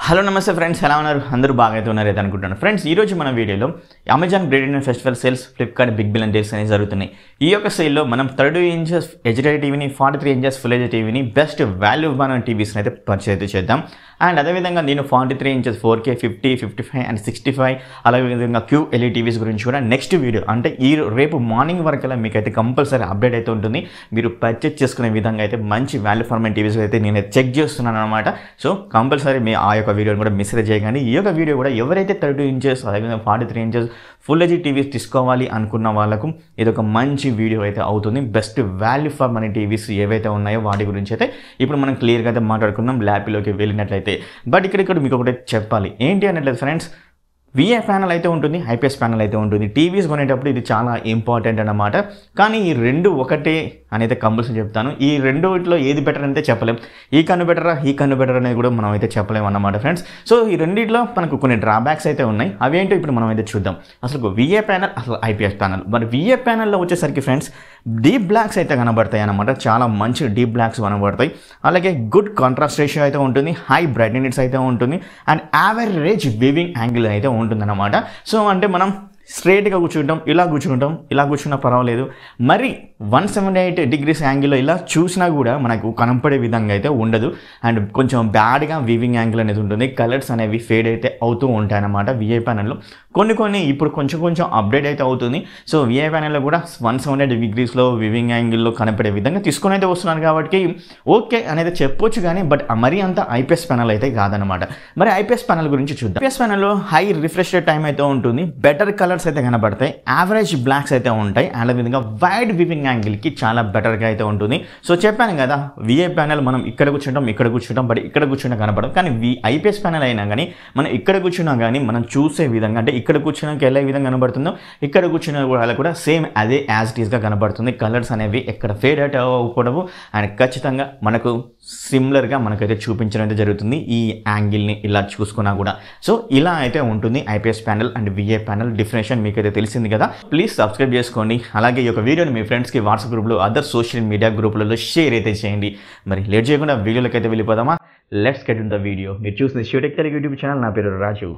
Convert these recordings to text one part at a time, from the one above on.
hello నమస్తే friends ఎలా ఉన్నారు అందరూ బాగా అయితే ఉన్నారు అయితే అనుకుంటున్నాను ఫ్రెండ్స్ ఈ రోజు మన వీడియోలో Amazon great Indian festival sales Flipkart big billion days అనేవి జరుగుతున్నాయి ఈ యొక్క సేల్లో మనం థర్టీ ఇంచెస్ హెచ్డీ టీవీని forty three inches full H టీవీని బెస్ట్ వాల్యూ మన టీవీస్ని అయితే పర్చేజ్ అయితే చేద్దాం అండ్ అదేవిధంగా నేను forty three inches four K fifty fifty five and sixty five అలాగే విధంగా క్యూ ఎల్ఈ టీవీస్ గురించి కూడా నెక్స్ట్ వీడియో అంటే ఈ రేపు మార్నింగ్ వరకల్లా మీకు అయితే కంపల్సరీ అప్డేట్ అయితే ఉంటుంది మీరు పర్చేజ్ చేసుకునే విధంగా అయితే మంచి వాల్యూ ఫర్ మై టీవీస్ అయితే నేను చెక్ చేస్తున్నాను అనమాట సో కంపల్సరీ మీ ఆ యొక్క వీడియోని కూడా మిస్ అయితే చేయకండి ఈ యొక్క వీడియో కూడా ఎవరైతే థర్టీ ఇంచెస్ అదేవిధంగా forty three inches full H TVs తీసుకోవాలి అనుకున్న వాళ్ళకు ఇది ఒక మంచి వీడియో అయితే అవుతుంది best value for money TVs ఏవైతే ఉన్నాయో వాటి గురించి అయితే ఇప్పుడు మనం క్లియర్గా అయితే మాట్లాడుకుందాం ల్యాప్లోకి వెళ్ళినట్లయితే బట్ ఇక్కడ ఇక్కడ మీకు ఒకటి చెప్పాలి ఏంటి అన్నట్లయితే ఫ్రెండ్స్ విఏ ప్యానల్ అయితే ఉంటుంది ఐపీఎస్ ప్యానల్ అయితే ఉంటుంది టీవీస్ కొనేటప్పుడు ఇది చాలా ఇంపార్టెంట్ అన్నమాట కానీ ఈ రెండు ఒకటే అనేది కంపల్సరీ చెప్తాను ఈ రెండిట్లో ఏది బెటర్ అయితే చెప్పలేం ఈ కన్ను బెటరా ఈ కన్ను బెటర్ అనేది కూడా మనం అయితే చెప్పలేము అన్నమాట ఫ్రెండ్స్ సో ఈ రెండిట్లో మనకు కొన్ని డ్రాబ్యాక్స్ అయితే ఉన్నాయి అవేంటో ఇప్పుడు మనం అయితే చూద్దాం అసలు విఏ ప్యానల్ అసలు ఐపీఎస్ ప్యానల్ మరి విఏ ప్యానల్లో వచ్చేసరికి ఫ్రెండ్స్ డీప్ బ్లాక్స్ అయితే కనబడతాయి అన్నమాట చాలా మంచి డీప్ బ్లాక్స్ కనబడతాయి అలాగే గుడ్ కాంట్రాస్ట్ రేషియో అయితే ఉంటుంది హై బ్రైట్నెస్ అయితే ఉంటుంది అండ్ యావరేజ్ వివింగ్ యాంగిల్ అయితే ఉంటుందన్నమాట సో అంటే మనం స్ట్రైట్గా కూర్చుంటాం ఇలా కూర్చుంటాం ఇలా కూర్చున్నా పర్వాలేదు మరి వన్ సెవెంటీ ఎయిట్ డిగ్రీస్ యాంగిల్లో ఇలా చూసినా కూడా మనకు కనపడే విధంగా అయితే ఉండదు అండ్ కొంచెం బ్యాడ్గా వివింగ్ యాంగిల్ అనేది ఉంటుంది కలర్స్ అనేవి ఫేడ్ అయితే అవుతూ ఉంటాయి అన్నమాట విఐ ప్యానల్లో కొన్ని కొన్ని ఇప్పుడు కొంచెం కొంచెం అప్డేట్ అయితే అవుతుంది సో విఐ ప్యానల్లో కూడా వన్ సెవెంటీ ఎయిట్ డిగ్రీస్లో వివింగ్ యాంగిల్లో కనపడే విధంగా తీసుకొని అయితే వస్తున్నాను కాబట్టి ఓకే అనేది చెప్పొచ్చు కానీ బట్ మరీ అంత ఐపీఎస్ ప్యానల్ అయితే కాదనమాట మరి ఐపీఎస్ ప్యానల్ గురించి చూద్దాం ఐపీఎస్ ప్యానల్లో హై రిఫ్రెష్ టైం అయితే ఉంటుంది బెటర్ కలర్స్ అయితే కనబడతాయి యావరేజ్ బ్లాక్స్ అయితే ఉంటాయి అండ్ విధంగా వైడ్ వివింగ్ యాంగిల్కి చాలా బెటర్గా అయితే ఉంటుంది సో చెప్పాను కదా విఏ ప్యానల్ మనం ఇక్కడ కూర్చుంటాం ఇక్కడ కూర్చుంటాం బట్ ఇక్కడ కూర్చుంటే కనపడదు కానీ వి ఐపీఎస్ ప్యానల్ అయినా కానీ మనం ఇక్కడ కూర్చున్నా కానీ మనం చూసే విధంగా అంటే ఇక్కడ కూర్చున్నాక ఎలా విధంగా కనబడుతుందో ఇక్కడ కూర్చున్న వాళ్ళకి కూడా సేమ్ అదే యాజ్ ఇట్ ఈస్గా కనబడుతుంది కలర్స్ అనేవి ఎక్కడ ఫేడ్ అవుట్ అవ్వకూడదు అండ్ ఖచ్చితంగా మనకు సిమిలర్గా మనకైతే చూపించడం అయితే జరుగుతుంది ఈ యాంగిల్ని ఇలా చూసుకున్నా కూడా సో ఇలా అయితే ఉంటుంది IPS panel and VA panel difference మీకైతే తెలిసింది కదా ప్లీజ్ సబ్స్క్రైబ్ చేసుకోండి అలాగే ఈ యొక్క వీడియోని మీ ఫ్రెండ్స్కి వాట్సాప్ గ్రూప్లో అదర్ సోషల్ మీడియా గ్రూపులలో షేర్ అయితే చేయండి మరి లేట్ చేయకుండా వీడియోలోకి అయితే వెళ్ళిపోదామా let's get in the video మీరు చూసిన షూటెక్ తెలుగు యూట్యూబ్ ఛానల్ నా పేరు రాజు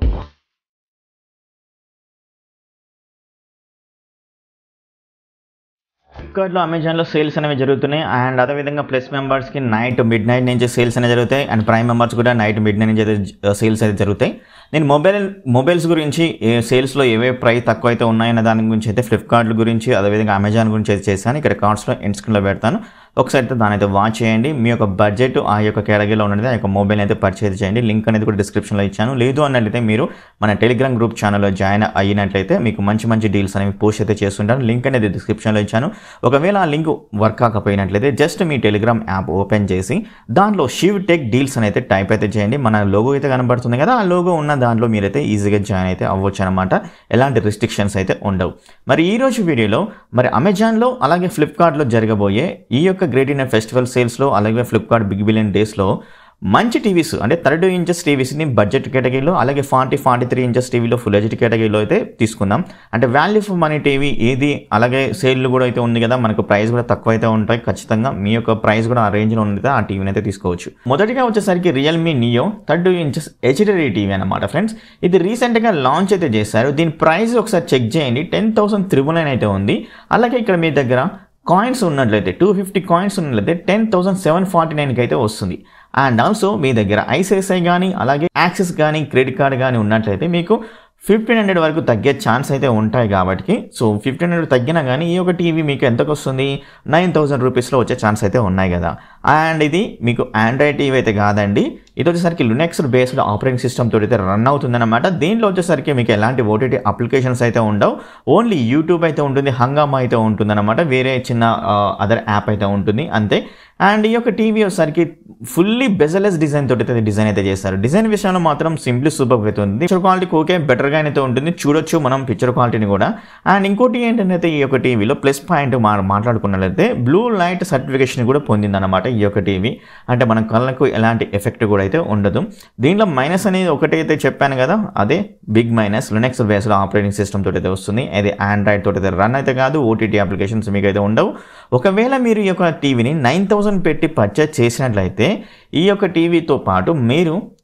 ఫ్లిప్కార్ట్లో అమెజాన్లో సేల్స్ అనేవి జరుగుతున్నాయి అండ్ అదేవిధంగా ప్లస్ మెంబర్స్కి నైట్ మిడ్ నైట్ నుంచి సేల్స్ అనేవి జరుగుతాయి అండ్ ప్రైమ్ మెంబర్స్ కూడా నైట్ మిడ్ నైట్ నుంచి అయితే సేల్స్ అయితే జరుగుతాయి నేను మొబైల్ మొబైల్స్ గురించి ఏ సేల్స్లో ఏవే ప్రైస్ తక్కువ అయితే ఉన్నాయన్న దాని గురించి అయితే ఫ్లిప్కార్ట్ గురించి అదేవిధంగా అమెజాన్ గురించి అయితే చేశాను ఇక్కడ కార్డ్స్లో ఎండ్ స్క్రీన్లో పెడతాను ఒకసారి అయితే దాని అయితే వాచ్ చేయండి మీ యొక్క బడ్జెట్ ఆ యొక్క కేటగిరీలో ఉన్నది ఆ యొక్క మొబైల్ అయితే పర్చేజ్ చేయండి లింక్ అనేది కూడా డిస్క్రిప్షన్లో ఇచ్చాను లేదు అన్నట్లయితే మీరు మన టెలిగ్రామ్ గ్రూప్ ఛానల్లో జాయిన్ అయినట్లయితే మీకు మంచి మంచి డీల్స్ అనేవి పోస్ట్ అయితే చేస్తుంటాను లింక్ అనేది డిస్క్రిప్షన్లో ఇచ్చాను ఒకవేళ ఆ లింక్ వర్క్ కాకపోయినట్లయితే జస్ట్ మీ టెలిగ్రామ్ యాప్ ఓపెన్ చేసి దాంట్లో షివ్ టెక్ డీల్స్ అని అయితే టైప్ అయితే చేయండి మన లోగో అయితే కనబడుతుంది కదా ఆ లోగో ఉన్న దాంట్లో మీరైతే ఈజీగా జాయిన్ అయితే అవ్వచ్చు అనమాట ఎలాంటి రిస్ట్రిక్షన్స్ అయితే ఉండవు మరి ఈ రోజు వీడియోలో మరి అమెజాన్లో అలాగే ఫ్లిప్కార్ట్లో జరగబోయే ఈ యొక్క గ్రేట్ ఇండియన్ ఫెస్టివల్ సేల్స్లో అలాగే ఫ్లిప్కార్ట్ బిగ్ బిలియన్ డేస్లో మంచి టీవీస్ అంటే థర్టీ ఇంచెస్ టీవీస్ని బడ్జెట్ కేటగిరీలో అలాగే ఫార్టీ ఫార్టీ త్రీ ఇంచెస్ టీవీలో ఫుల్ హెచ్డి కేటగిరీలో అయితే తీసుకుందాం అంటే వాల్యూ ఫర్ మనీ టీవీ ఏది అలాగే సేల్ కూడా అయితే ఉంది కదా మనకు ప్రైస్ కూడా తక్కువ అయితే ఉంటాయి ఖచ్చితంగా మీ యొక్క ప్రైస్ కూడా ఆ రేంజ్లో ఉంది కదా ఆ టీవీని అయితే తీసుకోవచ్చు మొదటిగా వచ్చేసరికి Realme Neo thirty inches HD TV అనమాట ఫ్రెండ్స్ ఇది రీసెంట్గా లాంచ్ అయితే చేశారు దీని ప్రైస్ ఒకసారి చెక్ చేయండి టెన్ థౌసండ్ త్రిబుల్ నైన్ అయితే ఉంది అలాగే ఇక్కడ మీ దగ్గర కాయిన్స్ ఉన్నట్లయితే టూ ఫిఫ్టీ కాయిన్స్ ఉన్నట్లయితే టెన్ థౌసండ్ సెవెన్ ఫార్టీ నైన్కి అయితే వస్తుంది అండ్ ఆల్సో మీ దగ్గర ఐసిఐసిఐ కానీ అలాగే యాక్సిస్ కానీ క్రెడిట్ కార్డ్ కానీ ఉన్నట్లయితే మీకు ఫిఫ్టీన్ హండ్రెడ్ వరకు తగ్గే ఛాన్స్ అయితే ఉంటాయి కాబట్టి సో ఫిఫ్టీన్ హండ్రెడ్ తగ్గినా కానీ ఈ యొక్క టీవీ మీకు ఎంతకు వస్తుంది నైన్ థౌసండ్ రూపీస్లో వచ్చే ఛాన్స్ అయితే ఉన్నాయి కదా అండ్ ఇది మీకు ఆండ్రాయిడ్ టీవీ అయితే కాదండి ఇది వచ్చేసరికి లునెక్స్ బేస్డ్ ఆపరేటింగ్ సిస్టమ్ తోటి అయితే రన్ అవుతుందన్నమాట దీంట్లో వచ్చేసరికి మీకు ఎలాంటి ఓటీటీ అప్లికేషన్స్ అయితే ఉండవు ఓన్లీ యూట్యూబ్ అయితే ఉంటుంది హంగామా అయితే ఉంటుందన్నమాట వేరే చిన్న అదర్ యాప్ అయితే ఉంటుంది అంతే అండ్ ఈ యొక్క టీవీ వచ్చేసరికి ఫుల్లీ బెజలెస్ డిజైన్ తోటి అయితే డిజైన్ అయితే చేస్తారు డిజైన్ విషయంలో మాత్రం సింప్లీ సూపర్ అయితే ఉంది పిక్చర్ క్వాలిటీ ఓకే బెటర్గా అయితే ఉంటుంది చూడొచ్చు మనం పిక్చర్ క్వాలిటీని కూడా అండ్ ఇంకోటి ఏంటంటే ఈ యొక్క టీవీలో ప్లస్ పాయింట్ మా మాట్లాడుకున్నట్లయితే బ్లూ లైట్ సర్టిఫికేషన్ కూడా పొందిందన్నమాట ఈ యొక్క టీవీ అంటే మన కళ్ళకు ఎలాంటి ఎఫెక్ట్ కూడా అయితే ఉండదు దీంట్లో మైనస్ అనేది ఒకటైతే చెప్పాను కదా అదే big minus Linux based operating system తోటి అయితే వస్తుంది అది ఆండ్రాయిడ్ తోటి అయితే రన్ అయితే కాదు ఓటీటీ అప్లికేషన్స్ మీకు అయితే ఉండవు ఒకవేళ మీరు ఈ యొక్క టీవీని నైన్ థౌసండ్ పెట్టి పర్చేజ్ చేసినట్లయితే ఈ యొక్క టీవీతో పాటు మీరు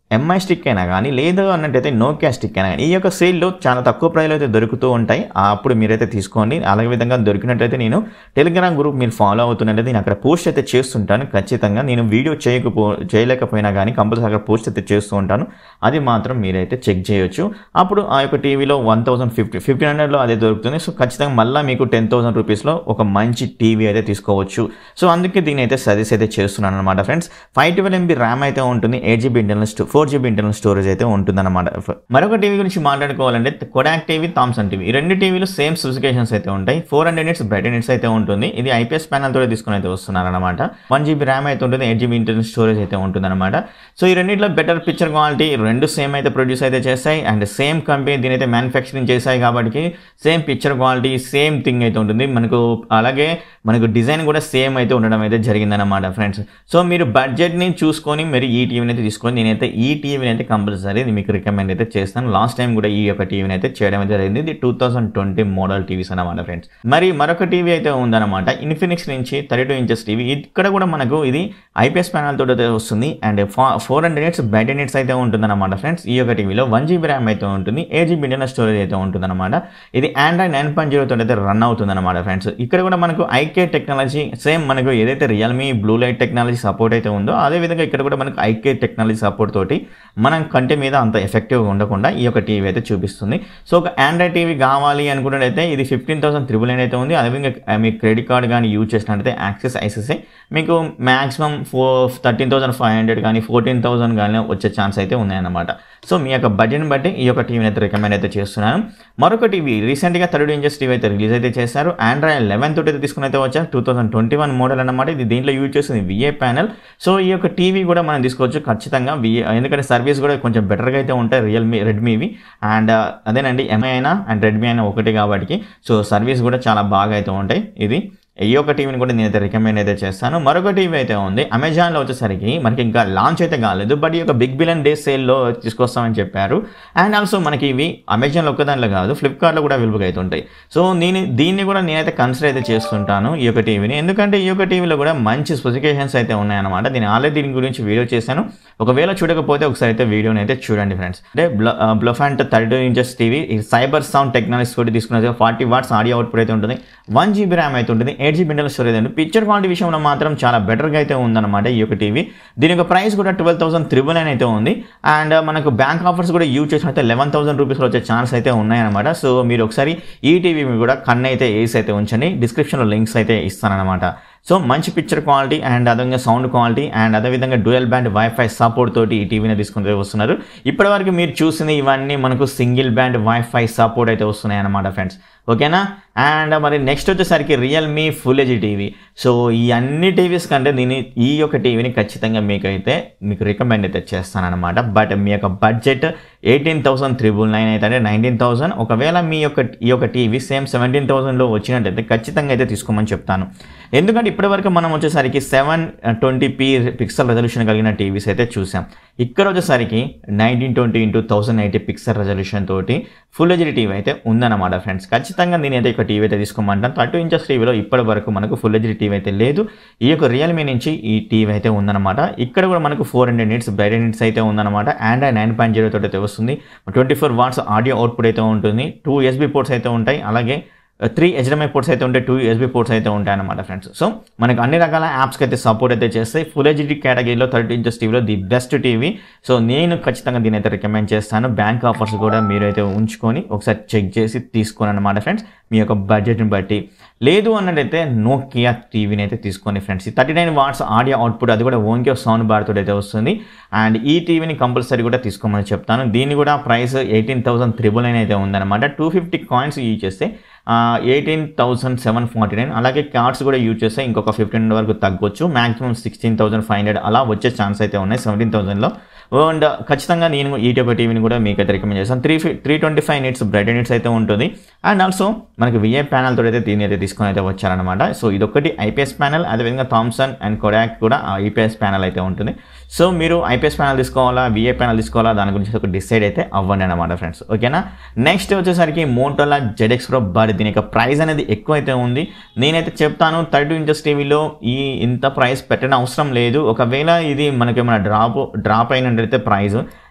ఎంఐ స్టిక్ అయినా కానీ లేదు అన్నట్టయితే నోకియా స్టిక్ అయినా కానీ ఈ యొక్క సేల్లో చాలా తక్కువ ప్రైస్లో అయితే దొరుకుతూ ఉంటాయి ఆ అప్పుడు మీరైతే తీసుకోండి అలాగే విధంగా దొరికినట్టయితే నేను టెలిగ్రామ్ గ్రూప్ మీరు ఫాలో అవుతున్నట్టయితే నేను అక్కడ పోస్ట్ అయితే చేస్తుంటాను ఖచ్చితంగా నేను వీడియో చేయకపో చేయలేకపోయినా కానీ కంపల్సరీ అక్కడ పోస్ట్ అయితే చేస్తూ ఉంటాను అది మాత్రం మీరైతే చెక్ చేయొచ్చు అప్పుడు ఆ యొక్క టీవీలో వన్ థౌసండ్ ఫిఫ్టీ ఫిఫ్టీన్ హండ్రెడ్లో అదే దొరుకుతుంది సో ఖచ్చితంగా మళ్ళీ మీకు టెన్ థౌసండ్ రూపీస్లో ఒక మంచి టీవీ అయితే తీసుకోవచ్చు సో అందుకే దీని అయితే సజెస్ట్ అయితే చేస్తున్నాను అనమాట friends five twelve MB RAM అయితే ఉంటుంది ఎయిట్ జీబీ ఇంటర్నల్ స్టో ఫోర్ జీబీ ఇంటర్నల్ స్టోరేజ్ అయితే ఉంటుందన్నమాట మరొక టీవీ గురించి మాట్లాడుకోవాలంటే కొడాక్ టీవీ థామ్సన్ టీవీ ఈ రెండు టీవీలు సేమ్ స్పెసిఫికేషన్స్ అయితే ఉంటాయి four hundred nits bright nits అయితే ఉంటుంది ఇది ఐపీఎస్ ప్యానల్ తోటి తీసుకుని అయితే వస్తున్నారనమాట వన్ జీబీ ర్యామ్ అయితే ఉంటుంది ఎయిట్ జీబీ ఇంటర్నల్ స్టోరేజ్ అయితే ఉంటుందన్నమాట సో ఈ రెండింటిలో బెటర్ పిక్చర్ క్వాలిటీ రెండు సేమ్ అయితే ప్రొడ్యూస్ అయితే చేస్తాయి అండ్ సేమ్ కంపెనీ దీని అయితే మ్యానుఫ్యాక్చరింగ్ చేశాయి కాబట్టి same picture quality same thing అయితే ఉంటుంది మనకు అలాగే మనకు డిజైన్ కూడా సేమ్ అయితే ఉండడం అయితే జరిగిందన్నమాట ఫ్రెండ్స్ సో మీరు బడ్జెట్ని చూసుకొని మరి ఈ టీవీని అయితే తీసుకొని నేనైతే ఈ టీవీని అయితే కంపల్సరీ ఇది మీకు రికమెండ్ అయితే చేస్తాను లాస్ట్ టైం కూడా ఈ యొక్క టీవీని అయితే చేయడం అయితే జరిగింది ఇది two thousand twenty model TVs అనమాట ఫ్రెండ్స్ మరి మరొక టీవీ అయితే ఉందన్నమాట ఇన్ఫినిక్స్ నుంచి థర్టీ టూ ఇంచెస్ టీవీ ఇక్కడ కూడా మనకు ఇది ఐపీఎస్ ప్యానల్ తోటి అయితే వస్తుంది అండ్ ఫోర్ హండ్రెడ్ నిట్స్ బయట నిట్స్ అయితే ఉంటుందన్నమాట ఫ్రెండ్స్ ఈ యొక్క టీవీలో వన్ జీబీ ర్యామ్ అయితే ఉంటుంది ఎయిట్ జీబీ ఇంటర్నల్ స్టోరేజ్ అయితే ఉంటుందన్నమాట ఇది ఆండ్రాయిడ్ నైన్ పాయింట్ జీరో తోటి అయితే రన్ అవుతుందన్నమాట ఫ్రెండ్స్ ఇక్కడ కూడా మనకు ఐకే టెక్నాలజీ సేమ్ మనకు ఏదైతే Realme blue light technology support అయితే ఉందో అదే విధంగా ఇక్కడ కూడా మనకు ఐకే టెక్నాలజీ సపోర్ట్ తోటి మనం కంటి మీద అంత ఎఫెక్టివ్గా ఉండకుండా ఈ యొక్క టీవీ అయితే చూపిస్తుంది సో ఒక ఆండ్రాయిడ్ టీవీ కావాలి అనుకున్నట్టయితే ఇది ఫిఫ్టీన్ థౌసండ్ త్రిబుల్ నైన్ అయితే ఉంది అదేవిధంగా మీ క్రెడిట్ కార్డ్ కానీ యూజ్ చేసినట్టయితే యాక్సెస్ ఐసిఐసిఐ మీకు maximum four thirteen thousand five hundred కానీ ఫోర్టీన్ థౌసండ్ కానీ వచ్చే ఛాన్స్ అయితే ఉన్నాయన్నమాట సో మీ యొక్క బడ్జెట్ని బట్టి ఈ యొక్క టీవీని అయితే రికమెండ్ అయితే చేస్తున్నాను మరొక టీవీ రీసెంట్గా థర్డ్ ఇంచెస్ టీవీ అయితే రిలీజ్ అయితే చేశారు ఆండ్రాయిడ్ లెవెన్ తోటి అయితే తీసుకుని అయితే వచ్చారు two thousand twenty one model అనమాట ఇది దీంట్లో యూజ్ చేస్తుంది విఏ ప్యానల్ సో ఈ యొక్క టీవీ కూడా మనం తీసుకోవచ్చు ఖచ్చితంగా విఏ ఎందుకంటే సర్వీస్ కూడా కొంచెం బెటర్గా అయితే ఉంటాయి రియల్మీ రెడ్మీవి అండ్ అదేనండి ఎంఐ అయినా అండ్ రెడ్మీ అయినా ఒకటి కాబట్టి సో సర్వీస్ కూడా చాలా బాగా అయితే ఉంటాయి ఇది ఈ యొక్క టీవీని కూడా నేనైతే రికమెండ్ అయితే చేస్తాను మరొక టీవీ అయితే ఉంది అమెజాన్లో వచ్చేసరికి మనకి ఇంకా లాంచ్ అయితే కాలేదు బట్ ఈ యొక్క బిగ్ బిలియన్ డే సేల్లో తీసుకొస్తామని చెప్పారు అండ్ ఆల్సో మనకి ఇవి అమెజాన్లో ఒక్కదాంట్లో కాదు ఫ్లిప్కార్ట్లో కూడా అవైలబుల్ అయితే ఉంటాయి సో నేను దీన్ని కూడా నేనైతే కన్సిడర్ అయితే చేస్తుంటాను ఈ యొక్క టీవీని ఎందుకంటే ఈ యొక్క టీవీలో కూడా మంచి స్పెసిఫికేషన్స్ అయితే ఉన్నాయన్నమాట నేను ఆల్రెడీ దీని గురించి వీడియో చేశాను ఒకవేళ చూడకపోతే ఒకసారి అయితే వీడియోని అయితే చూడండి ఫ్రెండ్స్ అంటే Blaupunkt thirty two inches TV cyber sound technology తోటి తీసుకున్నది ఫార్టీ వాట్స్ ఆడియో అవుట్పుట్ అయితే ఉంటుంది వన్ జీబీ ర్యామ్ అయితే ఉంటుంది ఎయిట్ జీబీ ఇంటర్నల్ స్టోరేజ్ ఉంది పిక్చర్ క్వాలిటీ విషయంలో మాత్రం చాలా బెటర్గా అయితే ఉందన్నమాట ఈ యొక్క టీవీ దీని యొక్క ప్రైస్ కూడా ట్వెల్వ్ థౌసండ్ త్రిబుల్ నైన్ అయితే ఉంది అండ్ మనకు బ్యాంక్ ఆఫర్స్ కూడా యూజ్ చేసినట్టే లెవెన్ థౌసండ్ రూపీస్లో వచ్చే ఛాన్స్ అయితే ఉన్నాయన్నమాట సో మీరు ఒకసారి ఈ టీవీ కూడా కన్ను అయితే వేసి అయితే ఉంచండి డిస్క్రిప్షన్లో లింక్స్ అయితే ఇస్తానన్నమాట సో మంచి పిక్చర్ క్వాలిటీ అండ్ అదేవిధంగా సౌండ్ క్వాలిటీ అండ్ అదేవిధంగా డ్యూయల్ బ్యాండ్ వైఫై సపోర్ట్ తోటి ఈ టీవీని తీసుకుంటూ వస్తున్నారు ఇప్పటివరకు మీరు చూసిన ఇవన్నీ మనకు సింగిల్ బ్యాండ్ వైఫై సపోర్ట్ అయితే వస్తున్నాయి అన్నమాట ఫ్రెండ్స్ ఓకేనా అండ్ మరి నెక్స్ట్ వచ్చేసరికి Realme full H TV so ఈ అన్ని టీవీస్ కంటే దీని ఈ యొక్క టీవీని ఖచ్చితంగా మీకైతే మీకు రికమెండ్ అయితే చేస్తానన్నమాట బట్ మీ యొక్క budget eighteen thousand triple nine అయితే అంటే నైన్టీన్ థౌసండ్ ఒకవేళ మీ యొక్క ఈ యొక్క టీవీ సేమ్ సెవెంటీన్ థౌసండ్లో వచ్చినట్టయితే ఖచ్చితంగా అయితే తీసుకోమని చెప్తాను ఎందుకంటే ఇప్పటివరకు మనం వచ్చేసరికి seven twenty P pixel resolution కలిగిన టీవీస్ అయితే చూసాం ఇక్కడ వచ్చేసరికి nineteen twenty into thousand eighty pixel resolution తోటి ఫుల్ హెచ్డి టీవీ అయితే ఉందన్నమాట ఫ్రెండ్స్ ఖచ్చితంగా నేనైతే ఒక టీవీ అయితే తీసుకోమంటాను థర్టీ ఇంచెస్ టీవీలో ఇప్పటి వరకు మనకు ఫుల్ హెచ్డి టీవీ అయితే లేదు ఈ యొక్క రియల్మీ నుంచి ఈ టీవీ అయితే ఉందన్నమాట ఇక్కడ కూడా మనకు four hundred nits bright nits అయితే ఉందన్నమాట ఆండ్రాయిడ్ నైన్ పాయింట్ జీరో తోటి అయితే వస్తుంది twenty four watts audio output అయితే ఉంటుంది టూ ఎస్బీ పోర్ట్స్ అయితే ఉంటాయి అలాగే త్రీ హెచ్డిఎంఐ పోర్ట్స్ అయితే ఉంటాయి టూ యూఎస్బీ పోర్ట్స్ అయితే ఉంటాయి అనమాట ఫ్రెండ్స్ సో మనకు అన్ని రకాల యాప్స్కి అయితే సపోర్ట్ అయితే చేస్తాయి ఫుల్ హెచ్డి కేటగిరీలో థర్టీ ఇంచెస్ టీవీలో ది బెస్ట్ టీవీ సో నేను ఖచ్చితంగా దీని అయితే రికమెండ్ చేస్తాను బ్యాంక్ ఆఫర్స్ కూడా మీరు అయితే ఉంచుకొని ఒకసారి చెక్ చేసి తీసుకోని అనమాట ఫ్రెండ్స్ మీ యొక్క బడ్జెట్ని బట్టి లేదు అన్నట్టయితే నోకియా టీవీని అయితే తీసుకోండి friends thirty nine watts audio output అది కూడా ఓన్కే సౌండ్ బార్ తోటి అయితే వస్తుంది అండ్ ఈ టీవీని కంపల్సరీ కూడా తీసుకోమని చెప్తాను దీని కూడా price eighteen thousand triple nine అయితే ఉందన్నమాట టూ ఫిఫ్టీ కాయిన్స్ యూజ్ చేస్తే eighteen thousand seven forty nine అలాగే కార్డ్స్ కూడా యూజ్ చేస్తే ఇంకొక ఫిఫ్టీన్ వరకు తగ్గొచ్చు maximum sixteen thousand five hundred అలా వచ్చే ఛాన్స్ అయితే ఉన్నాయి సెవెంటీన్ థౌసండ్లో అండ్ ఖచ్చితంగా నేను ఈ యొక్క టీవీని కూడా మీకు అయితే రికమెండ్ చేస్తాను three three twenty five nits bright nits అయితే ఉంటుంది అండ్ ఆల్సో మనకి విఏ ప్యానల్ తోటి అయితే దీన్ని అయితే తీసుకొని అయితే వచ్చారనమాట సో ఇదొకటి ఐపీఎస్ ప్యానల్ అదేవిధంగా థామ్సన్ అండ్ కొడాక్ కూడా ఐపీఎస్ ప్యానల్ అయితే ఉంటుంది సో మీరు ఐపీఎస్ ప్యానల్ తీసుకోవాలా విఏ ప్యానల్ తీసుకోవాలా దాని గురించి ఒక డిసైడ్ అయితే అవ్వండి అనమాట ఫ్రెండ్స్ ఓకేనా నెక్స్ట్ వచ్చేసరికి మోటోలా జెడెక్స్ ప్రో బట్ దీని యొక్క ప్రైస్ అనేది ఎక్కువ అయితే ఉంది నేనైతే చెప్తాను థర్టీ ఇంచెస్ టీవీలో ఈ ఇంత ప్రైస్ పెట్టడం అవసరం లేదు ఒకవేళ ఇది మనకి ఏమైనా డ్రాప్ డ్రాప్ అయినట్టయితే ప్రైస్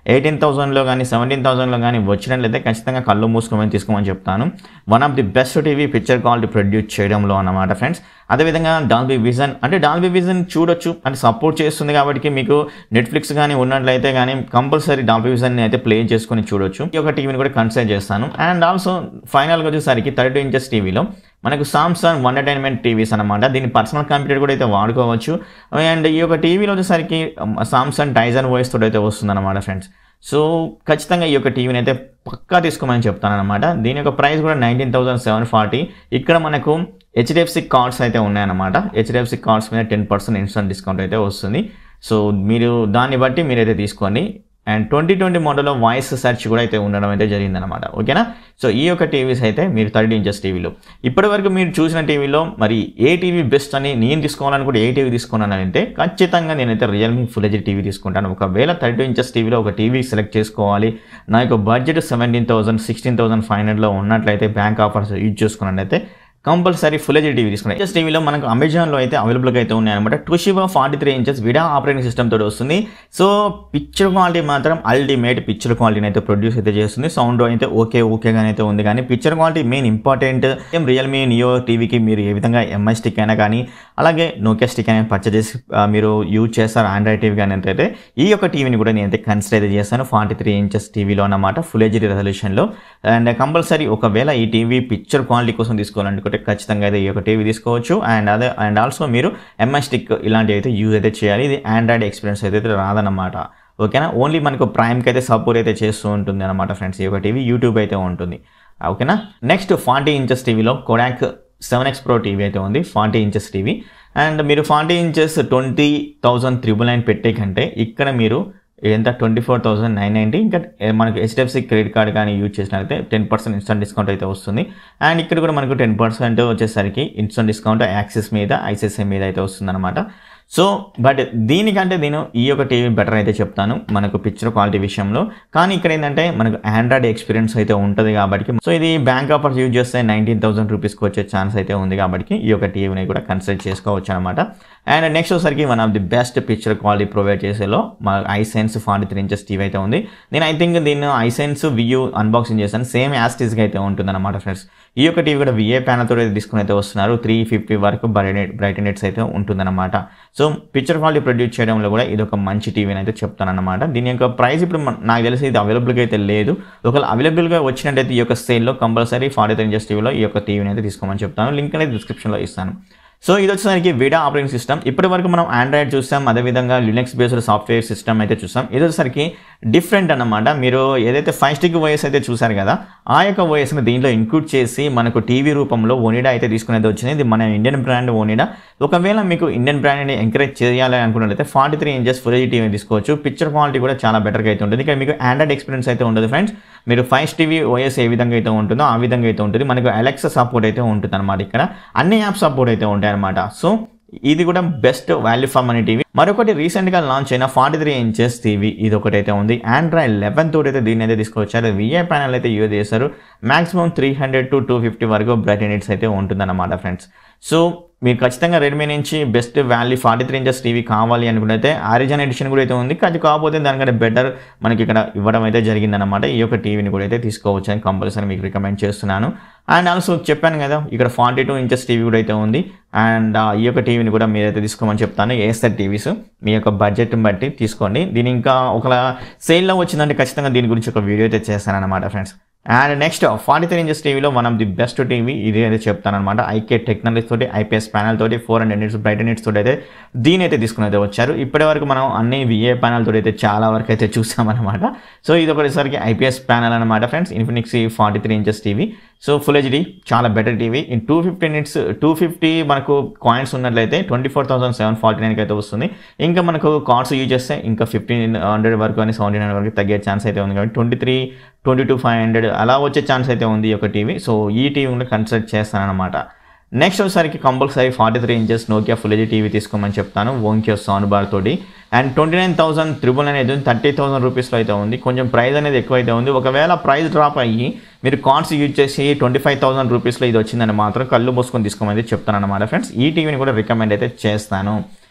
ఎయిటీన్ థౌసండ్లో కానీ సెవెంటీన్ థౌసండ్లో కానీ వచ్చినట్లయితే ఖచ్చితంగా కళ్ళు మూసుకోమని తీసుకోమని చెప్తాను one of the best TV picture quality produce చేయడంలో అన్నమాట ఫ్రెండ్స్ అదేవిధంగా డాల్బీ విజన్ అంటే డాల్బీ విజన్ చూడొచ్చు అంటే సపోర్ట్ చేస్తుంది కాబట్టి మీకు నెట్ఫ్లిక్స్ కానీ ఉన్నట్లయితే కానీ కంపల్సరీ డాల్బీ విజన్ అయితే ప్లే చేసుకొని చూడొచ్చు ఈ యొక్క టీవీని కూడా కన్సిడర్ చేస్తాను అండ్ ఆల్సో ఫైనల్గా వచ్చేసరికి థర్టీ ఇంచెస్ టీవీలో మనకు సామ్సంగ్ వన్ ఎంటర్టైన్మెంట్ టీవీస్ అనమాట దీన్ని పర్సనల్ కంప్యూటర్ కూడా అయితే వాడుకోవచ్చు అండ్ ఈ యొక్క టీవీలో వచ్చేసరికి సామ్సంగ్ టైజన్ వాయిస్ తోటి అయితే వస్తుందన్నమాట ఫ్రెండ్స్ సో ఖచ్చితంగా ఈ యొక్క టీవీని అయితే పక్కా తీసుకోమని చెప్తాను అనమాట దీని యొక్క ప్రైస్ కూడా నైన్టీన్ థౌసండ్ సెవెన్ ఫార్టీ ఇక్కడ మనకు హెచ్డిఎఫ్సి కార్డ్స్ అయితే ఉన్నాయన్నమాట హెచ్డిఎఫ్సి కార్డ్స్ మీద టెన్ పర్సెంట్ ఇన్స్టెంట్ డిస్కౌంట్ అయితే వస్తుంది సో మీరు దాన్ని బట్టి మీరైతే తీసుకోండి అండ్ ట్వంటీ ట్వంటీ మోడల్లో వాయిస్ సెర్చ్ కూడా అయితే ఉండడం అయితే జరిగిందనమాట ఓకేనా సో ఈ యొక్క టీవీస్ అయితే మీరు థర్టీ ఇంచెస్ టీవీలో ఇప్పటి వరకు మీరు చూసిన టీవీలో మరి ఏ టీవీ బెస్ట్ అని నేను తీసుకోవాలనుకుంటే ఏ టీవీ తీసుకున్నాను అంటే ఖచ్చితంగా నేనైతే రియల్మీ ఫుల్ హెచ్ టీవీ తీసుకుంటాను ఒకవేళ థర్టీ ఇంచెస్ టీవీలో ఒక టీవీ సెలెక్ట్ చేసుకోవాలి నా యొక్క budget seventeen thousand sixteen thousand five హండ్రెడ్లో ఉన్నట్లయితే బ్యాంక్ ఆఫర్స్ యూజ్ చేసుకున్నట్లయితే కంపల్సరీ ఫుల్ హెచ్ టీవీ తీసుకున్నాయి హెచ్ఎస్ టీవీలో మనకు అమెజాన్లో అయితే అవైలబుల్గా అయితే ఉన్నాయన్నమాట Toshiba forty three inches Vidaa operating system తోటి వస్తుంది సో పిక్చర్ క్వాలిటీ మాత్రం అల్టిమేట్ పిక్చర్ క్వాలిటీని అయితే ప్రొడ్యూస్ అయితే చేస్తుంది సౌండ్ అయితే ఓకే ఓకేగానే అయితే ఉంది కానీ picture quality main important same Realme Neo టీవీకి మీరు ఏ విధంగా ఎంఐ స్టిక్ అయినా కానీ అలాగే నోకియా స్టిక్ అయినా పర్చేజ్ చేసి ఆ, మీరు యూజ్ చేస్తారు ఆండ్రాయిడ్ టీవీ కానీ అయితే ఈ యొక్క టీవీని కూడా నేను అయితే కన్సిడర్ అయితే చేస్తాను ఫార్టీ త్రీ ఇంచెస్ టీవీలో అన్నమాట ఫుల్ హెచ్డీ రెజల్యూషన్లో అండ్ కంపల్సరీ ఒకవేళ ఈ టీవీ పిక్చర్ క్వాలిటీ కోసం తీసుకోవాలనుకుంటే ఖచ్చితంగా అయితే ఈ యొక్క టీవీ తీసుకోవచ్చు అండ్ అదే అండ్ ఆల్సో మీరు ఎంఐ స్టిక్ ఇలాంటివి అయితే యూజ్ అయితే చేయాలి ఇది ఆండ్రాయిడ్ ఎక్స్పీరియన్స్ అయితే రాదన్నమాట ఓకేనా ఓన్లీ మనకు ప్రైమ్కి అయితే సపోర్ట్ అయితే చేస్తూ ఉంటుంది అనమాట ఫ్రెండ్స్ ఈ యొక్క టీవీ యూట్యూబ్ అయితే ఉంటుంది ఓకేనా నెక్స్ట్ ఫార్టీ ఇంచెస్ టీవీలో Kodak seven X pro TV అయితే ఉంది ఫార్టీ ఇంచెస్ టీవీ అండ్ మీరు forty inches twenty thousand triple nine పెట్టే కంటే ఇక్కడ మీరు ఎంత twenty four thousand nine ninety ఇంకా ఏ, మనకు హెచ్డిఎఫ్సి క్రెడిట్ కార్డ్ కానీ యూజ్ చేసినట్లయితే టెన్ పర్సెంట్ ఇన్స్టెంట్ డిస్కౌంట్ అయితే వస్తుంది అండ్ ఇక్కడ కూడా మనకు టెన్ పర్సెంట్ వచ్చేసరికి ఇన్స్టెంట్ డిస్కౌంట్ యాక్సిస్ మీద ఐసిఐసిఐ మీద అయితే వస్తుందన్నమాట సో బట్ దీనికంటే నేను ఈ యొక్క టీవీ బెటర్ అయితే చెప్తాను మనకు పిక్చర్ క్వాలిటీ విషయంలో కానీ ఇక్కడ ఏంటంటే మనకు ఆండ్రాయిడ్ ఎక్స్పీరియన్స్ అయితే ఉంటుంది కాబట్టి సో ఇది బ్యాంక్ ఆఫర్స్ యూజ్ చేస్తే నైన్టీన్ థౌసండ్ రూపీస్కి వచ్చే ఛాన్స్ అయితే ఉంది కాబట్టి ఈ యొక్క టీవీని కూడా కన్సిడర్ చేసుకోవచ్చు అనమాట అండ్ నెక్స్ట్ వచ్చరికి one of the best picture quality provide చేసేలో మా Hisense forty three inches TV అయితే ఉంది నేను ఐ థింక్ దీన్ని ఐసెన్స్ వియూ అన్బాక్సింగ్ చేశాను సేమ్ యాస్టీస్గా అయితే ఉంటుంది అనమాట ఫ్రెండ్స్ ఈ యొక్క టీవీ కూడా విఏ ప్యానల్ తోటి తీసుకుని అయితే వస్తున్నారు త్రీ ఫిఫ్టీ వరకు బ్రైట్ బ్రైట్నెట్స్ అయితే ఉంటుందన్నమాట సో పిక్చర్ క్వాలిటీ ప్రొడ్యూస్ చేయడంలో కూడా ఇది ఒక మంచి టీవీ అయితే చెప్తానన్నమాట దీని యొక్క ప్రైస్ ఇప్పుడు మన- నాకు తెలిసి ఇది అవైలబుల్గా అయితే లేదు ఒకవేళ అవైలబుల్గా వచ్చినట్టయితే ఈ యొక్క సేల్లో కంపల్సరీ ఫార్టీ త్రీ ఇంచెస్ టీవీలో ఈ యొక్క టీవీని అయితే తీసుకోమని చెప్తాను లింక్ అనేది డిస్క్రిప్షన్లో ఇస్తాను సో ఇది వచ్చేసరికి విడా ఆపరేటింగ్ సిస్టమ్ ఇప్పటి వరకు మనం ఆండ్రాయిడ్ చూసాం అదేవిధంగా లినక్స్ బేస్డ్ సాఫ్ట్వేర్ సిస్టమ్ అయితే చూసాం ఇది వచ్చేసరికి డిఫరెంట్ అన్నమాట మీరు ఏదైతే ఫైవ్ స్టిక్ ఓఎస్ అయితే చూసారు కదా ఆ యొక్క ఓఎస్ని దీంట్లో ఇంక్లూడ్ చేసి మనకు టీవీ రూపంలో ఓనిడా అయితే తీసుకునేది వచ్చింది ఇది మన ఇండియన్ బ్రాండ్ ఓనిడా ఒకవేళ మీకు ఇండియన్ బ్రాండ్ని ఎంకరేజ్ చేయాలి అనుకున్నట్లయితే forty three inches full TV తీసుకోవచ్చు పిక్చర్ క్వాలిటీ కూడా చాలా బెటర్గా అయితే ఉంటుంది ఇక్కడ మీకు ఆండ్రాయిడ్ ఎక్స్పీరియన్స్ అయితే ఉండదు ఫ్రెండ్స్ మీరు ఫైవ్ టీవీ ఓఎస్ ఏ విధంగా అయితే ఉంటుందో ఆ విధంగా అయితే ఉంటుంది మనకు అలెక్సా సపోర్ట్ అయితే ఉంటుంది అనమాట ఇక్కడ అన్ని యాప్ సపోర్ట్ అయితే ఉంటాయి అనమాట సో ఇది కూడా best value for money TV మరొకటి రీసెంట్గా లాంచ్ అయిన ఫార్టీ త్రీ ఇంచెస్ టీవీ ఇది ఒకటి అయితే ఉంది ఆండ్రాయిడ్ లెవెన్ తోటి అయితే దీన్ని అయితే తీసుకొచ్చారు విఐ ప్యానల్ అయితే యూజ్ చేశారు maximum three hundred to two fifty వరకు బ్రైట్ యూనిట్స్ అయితే ఉంటుందన్నమాట ఫ్రెండ్స్ సో మీరు ఖచ్చితంగా రెడ్మీ నుంచి best value forty three inches TV కావాలి అనుకుంటే ఆరిజన్ ఎడిషన్ కూడా అయితే ఉంది అది కాకపోతే దానికంటే బెటర్ మనకి ఇక్కడ ఇవ్వడం అయితే జరిగిందన్నమాట ఈ యొక్క టీవీని కూడా అయితే తీసుకోవచ్చు అని కంపల్సరీ మీకు రికమెండ్ చేస్తున్నాను అండ్ ఆల్సో చెప్పాను కదా ఇక్కడ ఫార్టీ టూ ఇంచెస్ టీవీ కూడా అయితే ఉంది అండ్ ఆ, ఈ యొక్క టీవీని కూడా మీరైతే తీసుకోమని చెప్తాను ఏఎస్ఆర్ టీవీస్ మీ యొక్క బడ్జెట్ని బట్టి తీసుకోండి దీని ఇంకా ఒక సేల్లో వచ్చిందంటే ఖచ్చితంగా దీని గురించి ఒక వీడియో అయితే చేస్తానన్నమాట friends and next forty three inches టీవీలో one of the best TV ఇది అయితే చెప్తాను అనమాట ఐకే టెక్నాలజీ తోటి ఐపీఎస్ ప్యానల్ తోటి four hundred nits bright nits తోటి అయితే దీని అయితే తీసుకుని అయితే వచ్చారు ఇప్పటి వరకు మనం అన్ని విఏ ప్యానల్ తోటి అయితే చాలా వరకు అయితే చూసామన్నమాట సో ఇది ఒకటిసరికి ఐపీఎస్ ప్యానల్ అనమాట friends Infinix forty three inches TV so full HD చాలా better TV in two fifty nits two fifty మనకు కాయిన్స్ ఉన్నట్లయితే twenty four thousand seven forty నైన్కి అయితే వస్తుంది ఇంకా మనకు కార్డ్స్ యూజ్ చేస్తే ఇంకా ఫిఫ్టీన్ హండ్రెడ్ వరకు అని సెవెంటీ నైన్ వరకు తగ్గే ఛాన్స్ అయితే ఉంది కాబట్టి twenty three twenty two five hundred అలా వచ్చే ఛాన్స్ అయితే ఉంది ఈ యొక్క టీవీ సో ఈ టీవీ కూడా కన్సిడర్ చేస్తానన్నమాట నెక్స్ట్ వచ్చేసరికి compulsory forty three inches Nokia full H TV తీసుకోమని చెప్తాను ఓంకియో సౌండ్ బార్ తోటి and twenty nine thousand triple అనేది థర్టీ థౌసండ్ రూపీస్లో అయితే ఉంది కొంచెం ప్రైస్ అనేది ఎక్కువ అయితే ఉంది ఒకవేళ ప్రైస్ డ్రాప్ అయ్యి మీరు కార్డ్స్ యూజ్ చేసి ట్వంటీ ఫైవ్ థౌసండ్ రూపీస్లో ఇది వచ్చిందని మాత్రం కళ్ళు మూసుకొని తీసుకోమని చెప్తాను అనమాట ఫ్రెండ్స్ ఈ టీవీని కూడా రికమెండ్ అయితే చేస్తాను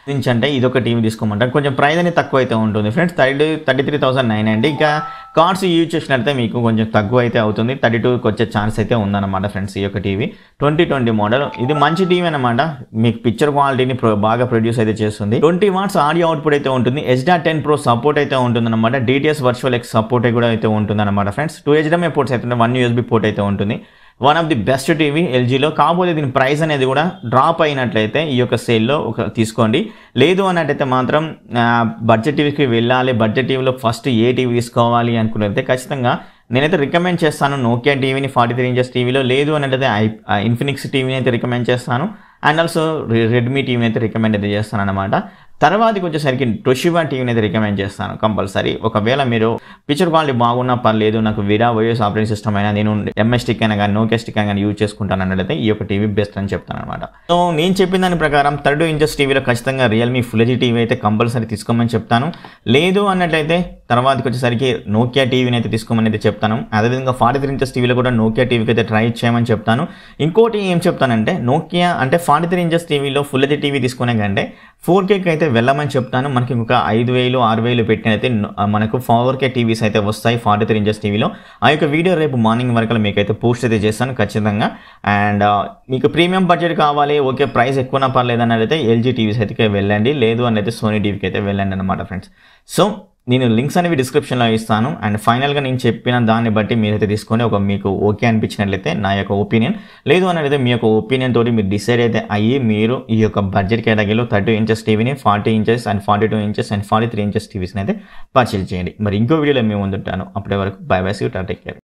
ఇంచ్ అంటే ఇది ఒక టీవీ తీసుకోమంటారు కొంచెం ప్రైస్ అనేది తక్కువ అయితే ఉంటుంది friends thirty thirty three thousand nine అండి ఇంకా కార్డ్స్ యూజ్ చేసినట్లయితే మీకు కొంచెం తక్కువ అయితే అవుతుంది థర్టీ టూకి వచ్చే ఛాన్స్ అయితే ఉందన్నమాట ఫ్రెండ్స్ ఈ యొక్క టీవీ ట్వంటీ ట్వంటీ మోడల్ ఇది మంచి టీవీ అనమాట మీకు పిక్చర్ క్వాలిటీని ప్రొ- బాగా ప్రొడ్యూస్ అయితే చేస్తుంది ట్వంటీ వాట్స్ ఆడియో అవుట్పుట్ అయితే ఉంటుంది హెచ్డా టెన్ ప్రో సపోర్ట్ అయితే ఉంటుంది అనమాట డిటిఎస్ వర్చువల్ ఎక్స్ సపోర్ట్ కూడా అయితే ఉంటుంది అనమాట ఫ్రెండ్స్ టూ హెచ్డమ్ఏ పోర్ట్స్ అయితే వన్ యూఎస్బీ పోర్ట్ అయితే ఉంటుంది one of the best TV ఎల్జీలో కాకపోతే దీని ప్రైస్ అనేది కూడా డ్రాప్ అయినట్లయితే ఈ యొక్క సేల్లో ఒక తీసుకోండి లేదు అన్నట్టయితే మాత్రం బడ్జెట్ టీవీకి వెళ్ళాలి బడ్జెట్ టీవీలో ఫస్ట్ ఏ టీవీ తీసుకోవాలి అనుకున్నట్లయితే ఖచ్చితంగా నేనైతే రికమెండ్ చేస్తాను నోకియా టీవీని ఫార్టీ త్రీ ఇంచెస్ టీవీలో లేదు అన్నట్టయితే ఐ ఇన్ఫినిక్స్ టీవీని అయితే రికమెండ్ చేస్తాను అండ్ ఆల్సో రెడ్మీ టీవీని అయితే రికమెండ్ అయితే చేస్తాను అనమాట తర్వాతకి వచ్చేసరికి టొషిబా టీవీని అయితే రికమెండ్ చేస్తాను కంపల్సరీ ఒకవేళ మీరు పిక్చర్ క్వాలిటీ బాగున్నా పర్లేదు నాకు విరా వైఎస్ ఆపరేటింగ్ సిస్టమ్ అయినా నేను ఎంఎస్ స్టిక్ అయినా కానీ నోకియా స్టిక్ అయినా కానీ యూజ్ చేసుకుంటాను అన్నట్లయితే ఈ యొక్క టీవీ బెస్ట్ అని చెప్తాను అనమాట సో నేను చెప్పిన దాని ప్రకారం థర్డ్ ఇంచెస్ టీవీలో ఖచ్చితంగా రియల్మీ ఫుల్ హెచ్ టీవీ అయితే కంపల్సరీ తీసుకోమని చెప్తాను లేదు అన్నట్లయితే తర్వాతకి వచ్చేసరికి నోకియా టీవీని అయితే తీసుకోమని అయితే చెప్తాను అదేవిధంగా ఫార్టీ త్రీ ఇంచెస్ టీవీలో కూడా నోకియా టీవీకి అయితే ట్రై చేయమని చెప్తాను ఇంకోటి ఏం చెప్తానంటే నోకియా అంటే ఫార్టీ త్రీ ఇంచెస్ టీవీలో ఫుల్ హెచ్ టీవీ తీసుకునే కంటే ఫోర్ కేకి అయితే వెళ్ళమని చెప్తాను మనకి ఇంకొక ఐదు వేలు ఆరు వేలు పెట్టినైతే మనకు ఫోర్ కే టీవీస్ అయితే వస్తాయి ఫార్టీ త్రీ ఇంచెస్ టీవీలో ఆ యొక్క వీడియో రేపు మార్నింగ్ వరకు మీకు అయితే పోస్ట్ అయితే చేస్తాను ఖచ్చితంగా అండ్ మీకు ప్రీమియం బడ్జెట్ కావాలి ఓకే ప్రైస్ ఎక్కువనా పర్లేదు అన్నది అయితే ఎల్జీ టీవీస్ అయితే వెళ్ళండి లేదు అని అయితే సోనీ టీవీకి అయితే వెళ్ళండి అనమాట ఫ్రెండ్స్ సో నేను లింక్స్ అనేవి డిస్క్రిప్షన్లో ఇస్తాను అండ్ ఫైనల్గా నేను చెప్పిన దాన్ని బట్టి మీరైతే తీసుకొని ఒక మీకు ఓకే అనిపించినట్లయితే నా యొక్క ఒపీనియన్ లేదు అనేది మీ యొక్క ఒపీనియన్ తోటి మీరు డిసైడ్ అయితే అయ్యి మీరు ఈ యొక్క బడ్జెట్ కేటగిరీలో థర్టీ ఇంచెస్ టీవీని forty inches and forty two inches and forty three inches టీవీస్ని అయితే పర్చేజ్ చేయండి మరి ఇంకో వీడియోలో మేము ముందుంటాను అప్పటి వరకు bye bye see take care